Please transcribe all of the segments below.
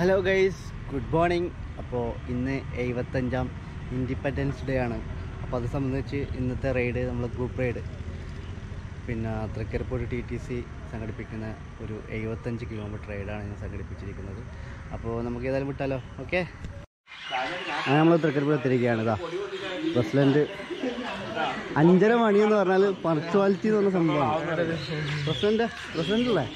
Hello guys good morning അപ്പോൾ ഇന്ന് എഴുപത്തഞ്ചാം independence day ആണ് അപ്പോൾ അത് സംബന്ധിച്ച് ഇന്നത്തെ റൈഡ് നമ്മൾ ഗ്രൂപ്പ് റൈഡ് പിന്നെ തൃക്കരിപ്പൂർ ടി ടി സി സംഘടിപ്പിക്കുന്ന ഒരു എഴുപത്തഞ്ച് കിലോമീറ്റർ റൈഡാണ് ഞാൻ സംഘടിപ്പിച്ചിരിക്കുന്നത് അപ്പോൾ നമുക്ക് ഏതായാലും വിട്ടാലോ ഓക്കെ അങ്ങനെ നമ്മൾ തൃക്കരിപ്പൂർ എത്തിയിരിക്കുകയാണ് ഇതാ പ്രസിഡൻറ്റ് അഞ്ചര മണി എന്ന് പറഞ്ഞാൽ പർച്വാലിറ്റി എന്ന് പറഞ്ഞ സംഭവമാണ് പ്രസിഡന്റ് പ്രസിഡന്റ് അല്ലേ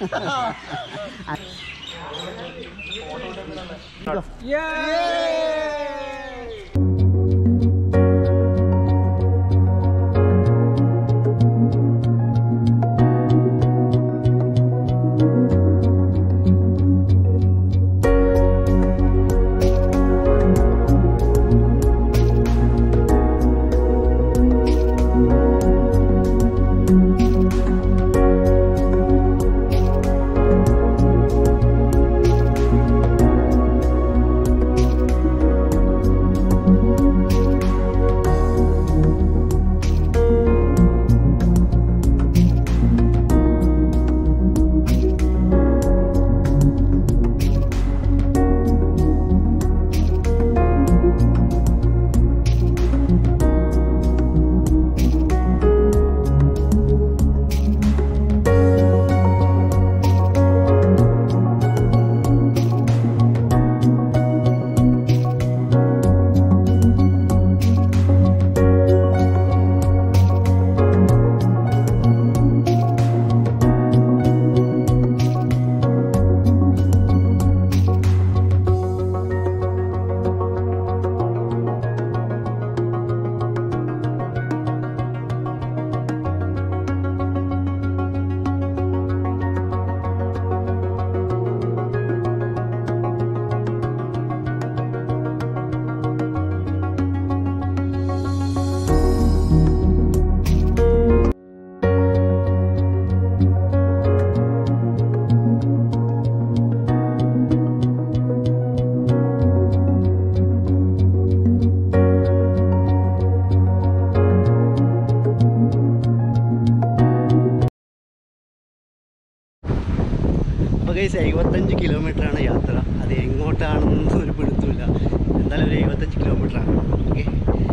അപ്പോൾ ഗൈസ് എഴുപത്തഞ്ച് കിലോമീറ്ററാണ് യാത്ര അത് എങ്ങോട്ടാണെന്ന് ഒരു പിടുത്തമില്ല എന്തായാലും ഒരു എഴുപത്തഞ്ച് കിലോമീറ്ററാണ് ഓക്കെ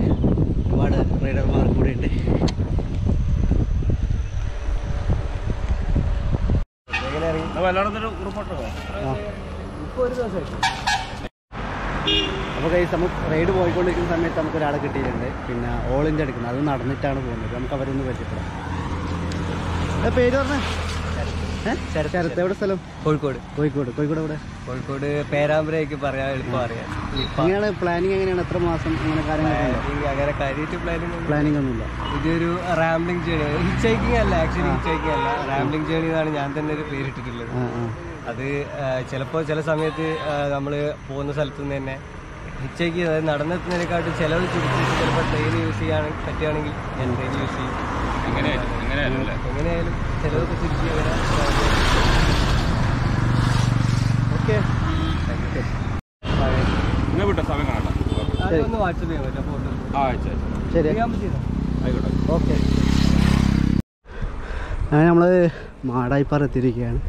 ഒരുപാട് റൈഡർമാർ കൂടെ ഉണ്ട് അപ്പോൾ കൈസ് നമുക്ക് റൈഡ് പോയിക്കൊണ്ടിരിക്കുന്ന സമയത്ത് നമുക്ക് ഒരാളെ കിട്ടിയിട്ടുണ്ട് പിന്നെ ഓൾ ഇന്ത്യ എടുക്കുന്നത് അത് നടന്നിട്ടാണ് പോകുന്നത് നമുക്ക് അവരൊന്ന് പരിചയപ്പെടാം ഏ, പേര് പറഞ്ഞേ ശരത്ത് എവിടെ സ്ഥലം കോഴിക്കോട് കോഴിക്കോട് കോഴിക്കോട് എവിടെ കോഴിക്കോട് പേരാമ്പ്രയ്ക്ക് പറയാൻ എളുപ്പം അറിയാം എങ്ങനെയാണ് പ്ലാനിങ് എങ്ങനെയാണ് എത്ര മാസം അങ്ങനെ കാര്യങ്ങളൊക്കെ ഉണ്ടോ Planning അങ്ങനെ കാര്യമായിട്ട് പ്ലാനിങ് പ്ലാനിങ് ഒന്നുമില്ല ഇതൊരു റാംബ്ലിംഗ് ജേണി ഹിച്ചൈക്കിംഗ് അല്ല ആക്ച്വലി ഹിച്ചൈക്കിംഗ് അല്ല റാംബ്ലിംഗ് ജേണി എന്നാണ് ഞാൻ തന്നെ ഒരു പേരിട്ടിട്ടുള്ളത് ആ ആ അത് ചിലപ്പോൾ ചില സമയത്ത് നമ്മൾ പോകുന്ന സ്ഥലത്ത് നിന്ന് തന്നെ ഹിച്ചൈക്ക് അതായത് നടന്നെത്തുന്നതിനെക്കാട്ടും ചിലവ് ചുരുക്കിയിട്ട് ചിലപ്പോൾ ട്രെയിൻ യൂസ് ചെയ്യാൻ പറ്റുകയാണെങ്കിൽ ഞാൻ ട്രെയിൻ യൂസ് ചെയ്യും എങ്ങനെയായാലും ചിലവൊക്കെ ചുരുക്കി അങ്ങനെ ഓക്കെ ഇന്ന് വിട്ടോ സമയം കാണാം അതൊന്ന് വാട്സപ്പ് ചെയ്യാൻ പറ്റും ഫോട്ടോ ആ ശരി ശരി ചെയ്യാൻ പറ്റിയതാ ആയിക്കോട്ടെ ഓക്കെ അങ്ങനെ നമ്മൾ മാടായിപ്പാറ എത്തിയിരിക്കുകയാണ്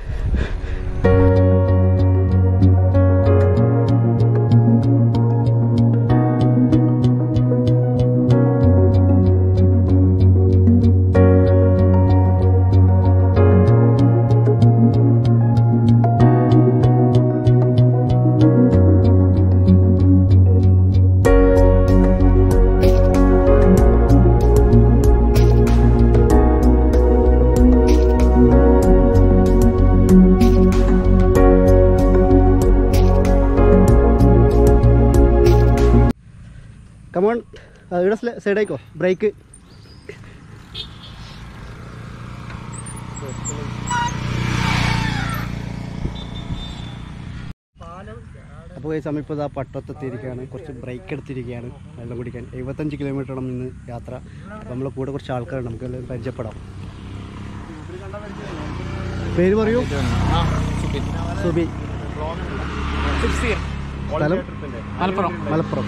കമോൺ ഇവിടെ സൈഡായിക്കോ ബ്രേക്ക് അപ്പോൾ ഈ സമയം ഇപ്പോൾ ഇതാ പട്ടത്തെത്തിയിരിക്കുകയാണ് കുറച്ച് ബ്രേക്ക് എടുത്തിരിക്കുകയാണ് വെള്ളം കുടിക്കാൻ എഴുപത്തഞ്ച് കിലോമീറ്ററോളം ഇന്ന് യാത്ര അപ്പോൾ നമ്മളെ കൂടെ കുറച്ച് ആൾക്കാരുണ്ട് നമുക്ക് എല്ലാവരും പരിചയപ്പെടാം പേര് പറയൂ സുബി സ്ഥലം മലപ്പുറം മലപ്പുറം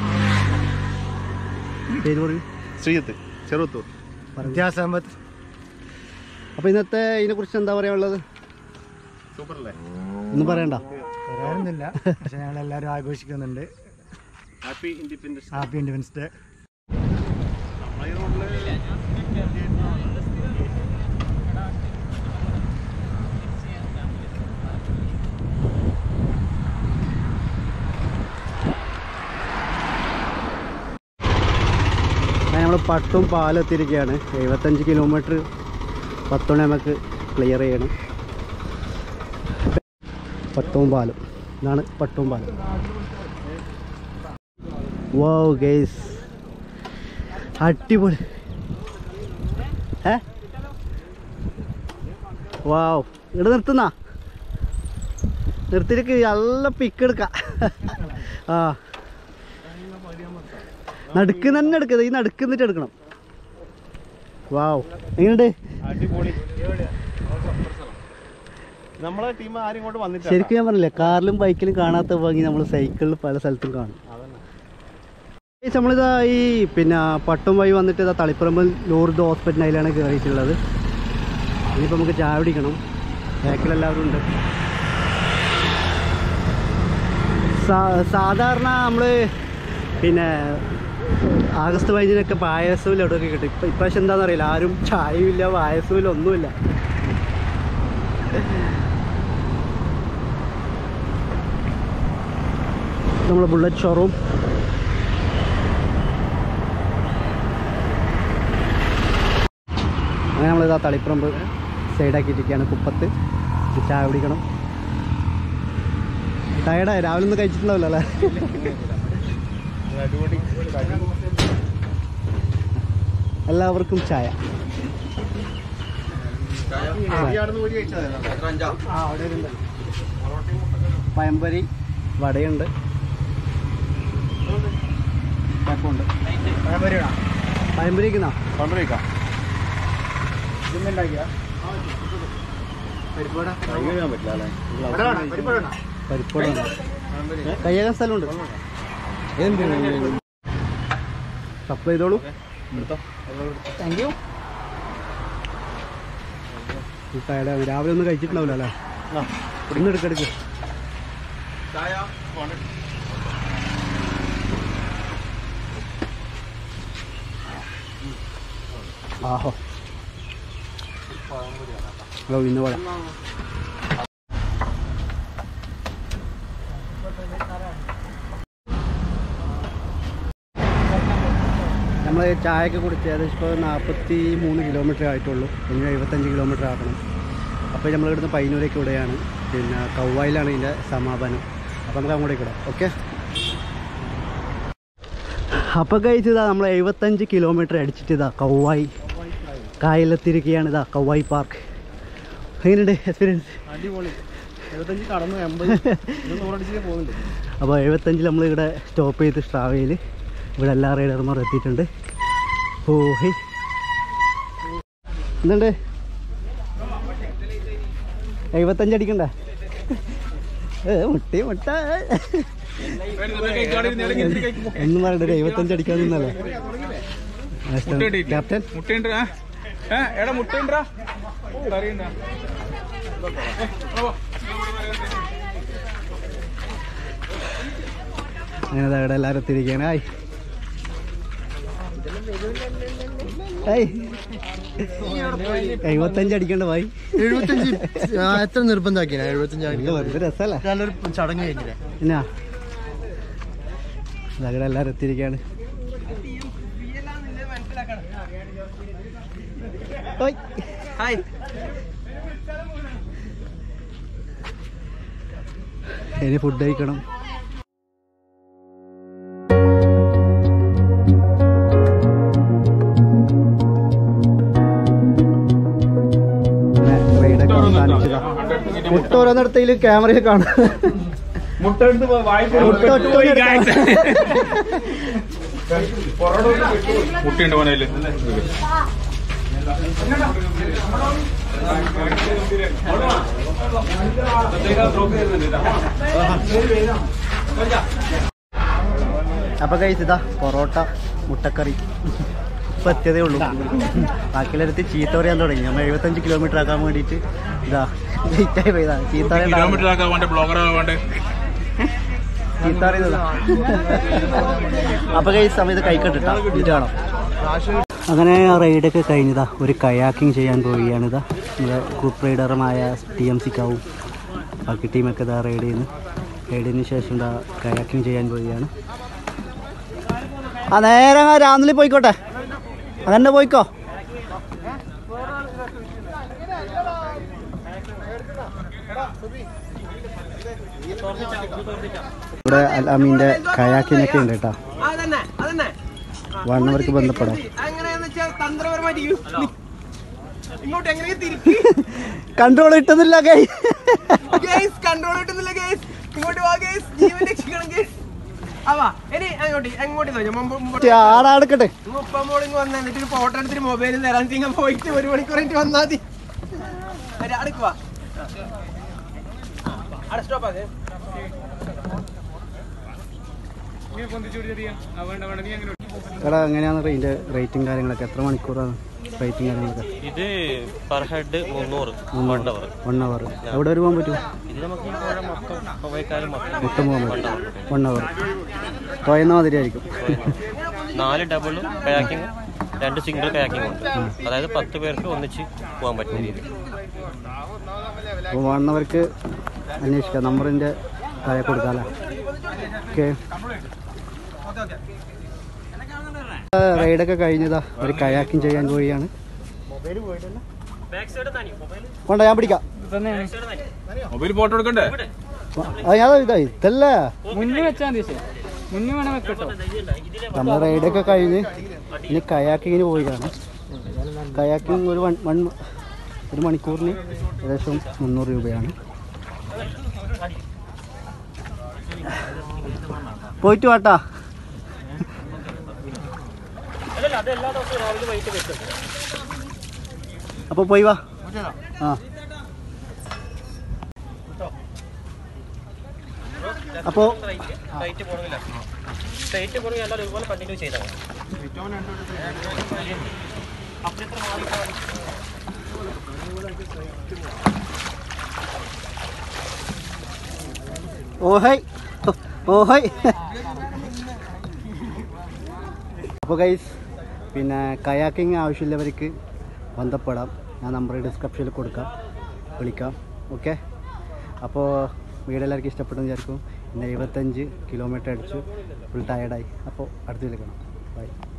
പേര് പറയൂ ശ്രീയത്ത് ചെറുത്തൂർ വിദ്യാസമ്പത്ത് അപ്പോൾ ഇന്നത്തെ ഇതിനെക്കുറിച്ച് എന്താ പറയാനുള്ളത് സൂപ്പർ അല്ലേ ഒന്നും പറയണ്ട പറയാനൊന്നുമില്ല പക്ഷെ ഞങ്ങൾ എല്ലാവരും ആഘോഷിക്കുന്നുണ്ട് happy independence happy independence day നമ്മളെ ഈ റോഡില് നമ്മൾ പട്ടും പാലും എത്തിയിരിക്കുകയാണ് എഴുപത്തഞ്ച് കിലോമീറ്റർ പത്തോണി നമുക്ക് ക്ലിയർ ചെയ്യണം പട്ടും പാലും ഇതാണ് പട്ടും പാലും വാവ് ഗേസ് അടിപൊളി ഏ വാവ് ഇവിടെ നിർത്തുന്ന നിർത്തിയിട്ട് നല്ല പിക്ക് എടുക്കാം ആ നടുക്ക് തന്നെ എടുക്കുന്നത് ഈ നടുക്ക് നിന്നിട്ട് എടുക്കണം വാവ് എങ്ങനെയുണ്ട് അടിപൊളി നമ്മളെ ടീം ആരും ഇങ്ങോട്ട് വന്നിട്ടില്ല ശരിക്കും ഞാൻ പറഞ്ഞില്ലേ കാറിലും ബൈക്കിലും കാണാത്ത ഭംഗി നമ്മൾ സൈക്കിളിൽ പല സ്ഥലത്തും കാണും ഏയ് നമ്മളിതാ ഈ പിന്നെ പട്ടും വഴി വന്നിട്ട് ഇതാ തളിപ്പറമ്പ് ലൂർദ് ഹോസ്പിറ്റൽ അതിലാണ് കയറിയിട്ടുള്ളത് ഇനിയിപ്പോൾ നമുക്ക് ചായ പിടിക്കണം ബാക്കിലെല്ലാവരും ഉണ്ട് സാ- സാധാരണ നമ്മൾ പിന്നെ ആഗസ്റ്റ് പതിനഞ്ചിനൊക്കെ പായസവും ലഡുവൊക്കെ കിട്ടും ഇപ്പം ഇപ്രാവശ്യം എന്താണെന്ന് അറിയില്ല ആരും ചായയും ഇല്ല പായസവും ഇല്ല ഒന്നുമില്ല നമ്മുടെ ബുള്ളറ്റ് ഷോറൂം അങ്ങനെ നമ്മളിതാ തളിപ്പറമ്പ് സൈഡാക്കിയിട്ടിരിക്കുകയാണ് കുപ്പത്ത് ഇനി ചായ കുടിക്കണം ടയർഡായി രാവിലെ ഒന്നും കഴിച്ചിട്ടുണ്ടാവില്ല അല്ലേ അടിപൊളി എല്ലാവർക്കും ചായ പയമ്പരി വടയുണ്ട് ചപ്പുണ്ട് പയമ്പരി വെക്കുന്നോ കൊണ്ടുപോയിക്കാം കഴിക്കാൻ പറ്റില്ല അല്ലേ പരിപ്പോട കയ്യേകാൻ സ്ഥലമുണ്ട് സപ്ലൈ ചെയ്തോളൂ താങ്ക് യു ടയർഡാണ് രാവിലെ ഒന്നും കഴിച്ചിട്ടുണ്ടാവില്ല അല്ലേ ഇന്ന് എടുക്കെടുക്ക് ചായ ആഹോ ഹലോ ഇന്ന് പോലെ നമ്മൾ ചായയൊക്കെ കുടിച്ച് ഏകദേശം ഇപ്പോൾ നാൽപ്പത്തി മൂന്ന് കിലോമീറ്റർ ആയിട്ടുള്ളൂ ഇനി എഴുപത്തഞ്ച് കിലോമീറ്റർ ആക്കണം അപ്പോൾ നമ്മൾ ഇവിടുന്ന് പയ്യന്നൂരേക്ക് വിടുകയാണ് പിന്നെ കൗവായിലാണ് ഇതിൻ്റെ സമാപനം അപ്പോൾ നമുക്ക് അങ്ങോട്ടേക്ക് വിടാം ഓക്കെ അപ്പോൾ കഴിച്ചതാ നമ്മൾ എഴുപത്തഞ്ച് കിലോമീറ്റർ അടിച്ചിട്ട് ഇതാ കൗവായി കായലെത്തിരിക്കുകയാണ് ഇതാ കൗവായി പാർക്ക് എങ്ങനെയുണ്ട് എക്സ്പീരിയൻസ് അടിപൊളി എഴുപത്തഞ്ച് കടന്നു എൺപത് നൂറടിച്ച് പോകുന്നുണ്ട് അപ്പോൾ എഴുപത്തഞ്ചിൽ നമ്മൾ ഇവിടെ സ്റ്റോപ്പ് ചെയ്ത് ട്രാവയിൽ ഇവിടെ എല്ലാ റൈഡർമാരും എത്തിയിട്ടുണ്ട് ഓ ഹേ എന്തുണ്ട് എഴുപത്തഞ്ച് അടിക്കണ്ട ഏ, മുട്ടി മുട്ട ഒന്നും പറയണ്ട ഒരു എഴുപത്തഞ്ച് അടിക്കാൻ നിന്നല്ലേ ക്യാപ്റ്റൻ മുട്ടയുണ്ട് ഏ എടാ മുട്ടയുണ്ടാ കറിയുണ്ടാ അങ്ങനെ ദാ ഇവിടെ എല്ലാവരും എത്തിയിരിക്കുകയാണ് ഹായ് ഹായ് എഴുപത്തഞ്ച് അടിക്കണ്ട ഭായി എഴുപത്തഞ്ച് എത്ര നിർബന്ധമാക്കിനാ എഴുപത്തഞ്ച് ഇത് വെറുതെ രസമല്ലേ നല്ലൊരു ചടങ്ങ് കഴിഞ്ഞില്ലേ എന്നാ ഇവിടെ എല്ലാവരും എത്തിയിരിക്കുകയാണ് ഓയ്. ഇനി ഫുഡ് കഴിക്കണം പിന്നെ റൈഡൊക്കെ അവസാനിച്ചതാ. മുട്ട ഓരോന്നിടത്തേലും ക്യാമറയിൽ കാണാം മുട്ട എടുത്ത് മുട്ട ഒറ്റ മുട്ടയുണ്ട് മോനയില് അപ്പൊ കഴിച്ചതാ പൊറോട്ട മുട്ടക്കറി ഇപ്പം എത്തിയതേ ഉള്ളൂ ബാക്കിയുള്ളടുത്ത് ചീത്ത പറയാൻ തുടങ്ങി നമ്മൾ എഴുപത്തഞ്ച് കിലോമീറ്റർ ആക്കാൻ വേണ്ടിയിട്ട് ഇതാ ലേറ്റായി പോയതാ ചീത്ത പറയണ്ട. കിലോമീറ്റർ ആക്കാൻ വേണ്ട ബ്ലോഗർ ആകാൻ വേണ്ട ചീത്ത പറയുന്നതാ അപ്പൊ കൈ സമയത്ത് കൈക്കട്ടിട്ടാ ഇത് കാണാം അങ്ങനെ ആ റൈഡൊക്കെ കഴിഞ്ഞതാ ഒരു കയാക്കിംഗ് ചെയ്യാൻ പോവുകയാണിതാ നമ്മുടെ ഗ്രൂപ്പ് റൈഡറുമായ ടി എം സിക്കാവും ബാക്കി ടീമൊക്കെ ഇതാ റൈഡ് ചെയ്യുന്നു റൈഡിന് ശേഷം ഇതാ കയാക്കിംഗ് ചെയ്യാൻ പോവുകയാണ് ആ നേരെ രാന്നിൽ പോയിക്കോട്ടെ അതന്നെ പോയിക്കോ ഇവിടെ അൽ അമീൻ്റെ കയാക്കിംഗ് ഒക്കെ ഉണ്ട് കേട്ടോ അതന്നെ അതന്നെ വൺ അവർക്ക് ബന്ധപ്പെടാം എങ്ങനെയാന്ന് വെച്ചാൽ തന്ത്രപരമായിട്ട് യു- നി- ഇങ്ങോട്ട് എങ്ങനെ തിരിക്ക് കൺട്രോൾ കിട്ടുന്നില്ല കൈ ഗേസ് കൺട്രോൾ കിട്ടുന്നില്ല ഗേസ് ഇങ്ങോട്ട് വാ ഗേസ് ജീവൻ രക്ഷിക്കണം ഗേസ് അവാ ഇനി അങ്ങോട്ട് എങ്ങോട്ട് നോക്കാം മുമ്പ് മുമ്പ് ആടാടുക്കട്ടെ മുപ്പം മോളിങ് വന്ന എന്നിട്ട് ഒരു ഫോട്ടോ എടുത്തിട്ട് മൊബൈലിൽ തരാൻ നിങ്ങൾ പോയിട്ട് ഒരു മണിക്കൂർ കഴിഞ്ഞിട്ട് വന്നാൽ മതി അടുക്കുവാ അവിടെ സ്റ്റോപ്പ് ആകെ എടാ എങ്ങനെയാണ് ഇതിൻ്റെ റേറ്റും കാര്യങ്ങളൊക്കെ എത്ര മണിക്കൂറാണ് റേറ്റും കാര്യങ്ങളൊക്കെ ഇത് പെർ ഹെഡ് മുന്നൂറ് വൺ അവർ വൺ അവർ എവിടെ വരെ പോകാൻ പറ്റും ഇത് നമുക്ക് ഈ പുഴ മൊത്തം പോയേക്കാളും മൊത്തം മൊത്തം പോകാൻ പറ്റും വൺ അവർ തോയുന്ന മാതിരി ആയിരിക്കും നാല് ഡബിളും കയാക്കിങ് രണ്ട് സിംഗിൾ കയാക്കിങ് ഉണ്ട് അതായത് പത്ത് പേർക്ക് ഒന്നിച്ച് പോകാൻ പറ്റുന്ന രീതി അപ്പോൾ വൺ അവർക്ക് അന്വേഷിക്കാം നമ്പറിൻ്റെ താഴെ കൊടുക്കാമല്ലോ ഓക്കെ റൈഡൊക്കെ കഴിഞ്ഞതാ ഒരു കയാക്കിങ് ചെയ്യാൻ പോവുകയാണ് വേണ്ട ഞാൻ പിടിക്കാം മൊബൈൽ ഫോട്ടോ എടുക്കണ്ടേ അത് ഞാൻ ഇതാ ഇതല്ല മുന്നിൽ വെച്ചാൽ മതി മുന്നിൽ വേണം വെക്കട്ടോ നമ്മൾ റൈഡൊക്കെ കഴിഞ്ഞ് ഇനി കയാക്കിങ്ങിന് പോവുകയാണ് കയാക്കിങ് ഒരു വൺ വൺ ഒരു മണിക്കൂറിന് ഏകദേശം മുന്നൂറ് രൂപയാണ് പോയിട്ട് വാട്ടാ അപ്പോൾ പോയി വാ ആ അപ്പോൾ റേറ്റ് പോകണമെന്നില്ല റേറ്റ് കുറവ് എല്ലാവരും ഒരുപോലെ കണ്ടിന്യൂ ചെയ്താൽ മതി ഓഹൈ ഓഹൈ അപ്പോൾ ഗൈസ് പിന്നെ കയാക്കിങ് ആവശ്യമുള്ളവർക്ക് ബന്ധപ്പെടാം ഞാൻ നമ്പർ ഡിസ്ക്രിപ്ഷനിൽ കൊടുക്കാം വിളിക്കാം ഓക്കെ അപ്പോൾ വീഡിയോ എല്ലാവർക്കും ഇഷ്ടപ്പെട്ടെന്ന് വിചാരിക്കും ഇന്ന് എഴുപത്തഞ്ച് കിലോമീറ്റർ അടിച്ചു ഫുൾ ടയർഡായി അപ്പോൾ അടുത്ത് വിളിക്കണം ബൈ